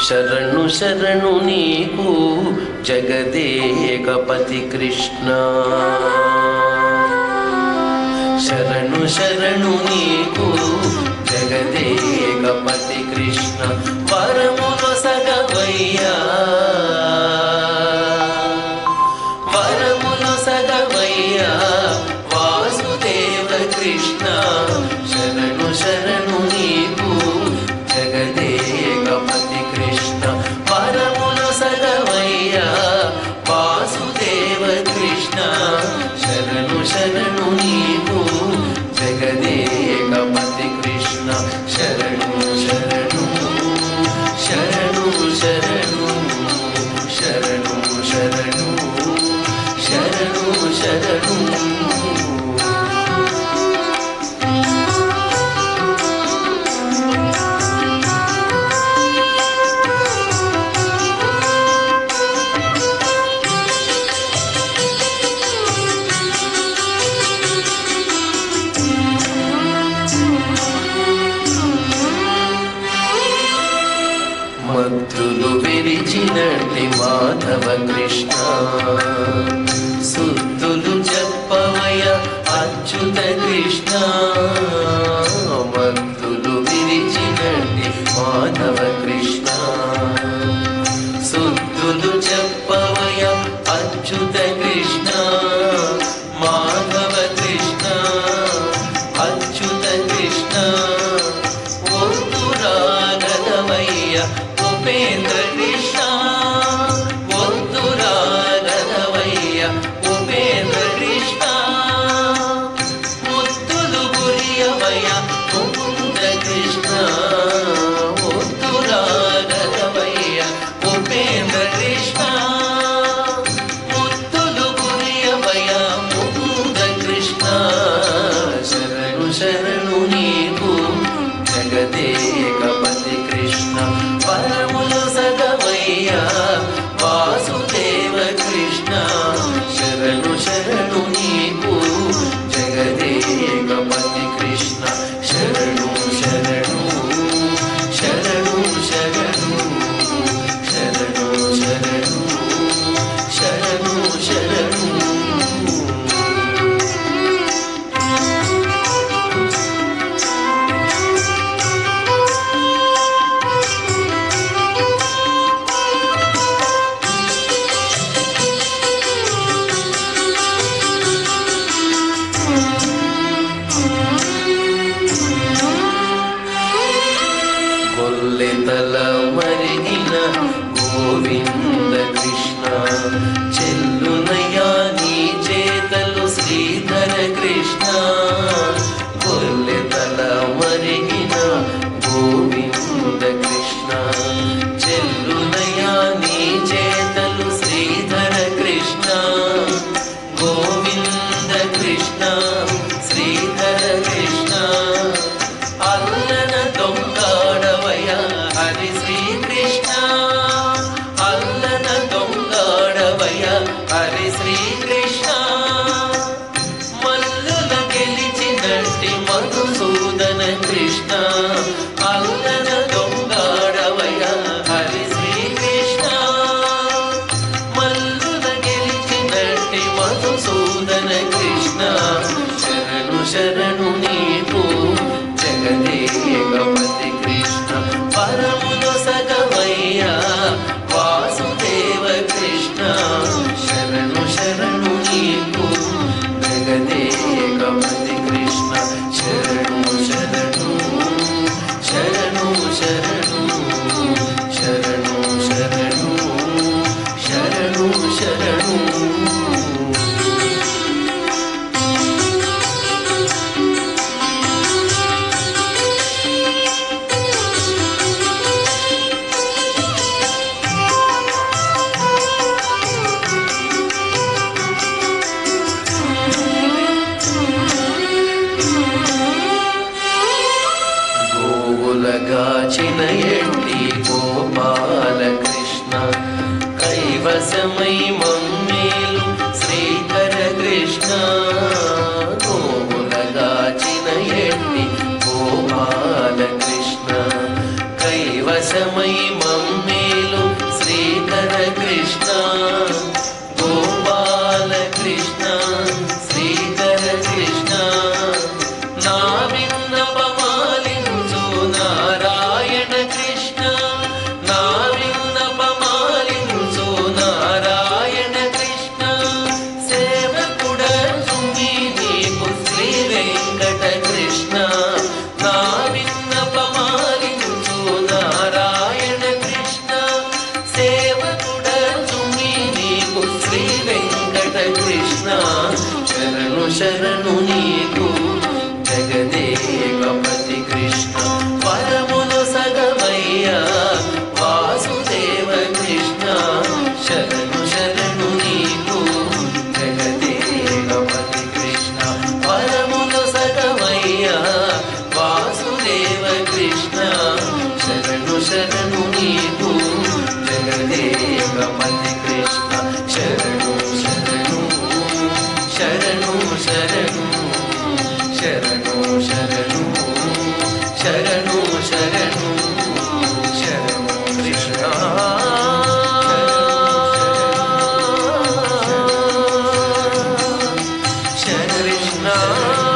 శరణు శరణు నీకు జగదేకపతి కృష్ణ శరణు శరణు నీకు జగదేకపతి కృష్ణ వరములు సగవయ్యా వరములు సగవయ్యా వాసుదేవ కృష్ణ శరణు శరణు నీకు జగదేకపతి కృష్ణ వరములు సగవయ్యా వాసుదేవ కృష్ణ శరణు శరణు నీకు జగదేకపతి కృష్ణ శరణు శరణు శరణు శరణు శరణు శరణు శరణు శరణు మంత్రులు విరిచినట్టి మాధవ కృష్ణ సుత్తులు చెప్పవయ అచ్యుత కృష్ణ మంత్రులు విరిచినట్టి మాధవ కృష్ణ సుత్తులు చెప్పవయ అచ్యుత కృష్ణ మాధవ కృష్ణ అచ్యుత కృష్ణ ఒత్తురాగదవయ్య ఉపేంద్ర కృష్ణ ఒత్తురాగదవయ్య ఉపేంద్ర కృష్ణ ముత్తులు గురియవయ్య ముకుంద కృష్ణ ఒత్తురాగదవయ్య ఉపేంద్ర కృష్ణ ముత్తులు గురియవయ్య ముకుంద కృష్ణ శరణు శరణు నీకు జగదేకపతి కృష్ణ పరములు సగవయ్య వాసుదేవ కృష్ణ శరణు శరణు నీకు జగదేకపతి కృష్ణ శరణు శరణు శరణు శరణు శరణు శరణు శరణు శరణు కొల్లెతల మరిగిన గోవింద కృష్ణ చెల్లునయా నీ చేతలు శ్రీధర కృష్ణ కొల్లెతల మరిగిన గోవింద కృష్ణ చెల్లునయా నీ చేతలు శ్రీధర కృష్ణ గోవింద కృష్ణ శ్రీధర కృష్ణ అల్లన దొంగాడవయ హరి శ్రీకృష్ణ అల్లన దొంగాడవయ హరి శ్రీకృష్ణ మల్లుల గెలిచినట్టి మధుసూదన కృష్ణ అల్లన దొంగాడవయ హరి శ్రీకృష్ణ మల్లుల గెలిచినట్టి మధుసూదన కృష్ణ శరణు శరణు నీకు జగదేకపతి కృష్ణ పరమును సగవయ్య వాసుదేవ కృష్ణ శరణు శరణు నీకు జగదేకపతి కృష్ణ శరణు శరణు శరణు శరణు శరణు శరణు శరణు శరణు గోవులగాచిన ఎండి గోపాల కృష్ణ కైవసమై మమ్మేలు శ్రీకర కృష్ణ గోవులగాచిన ఎండి గోపాల కృష్ణ కైవసమై మమ్మే శరణు నీకు జగదేకపతి కృష్ణ పరములు సగమయ్యా వాసుదేవ కృష్ణ శరణు శరణు నీకు జగదేకపతి కృష్ణ పరములు సగమయ్యా వాసుదేవ కృష్ణ శరణు శరణు నీకు జగదేకపతి కృష్ణ శరణు శరణు శరణు శరణు శరణు శరణు శరణు శరణు శరణు కృష్ణ శరణు కృష్ణ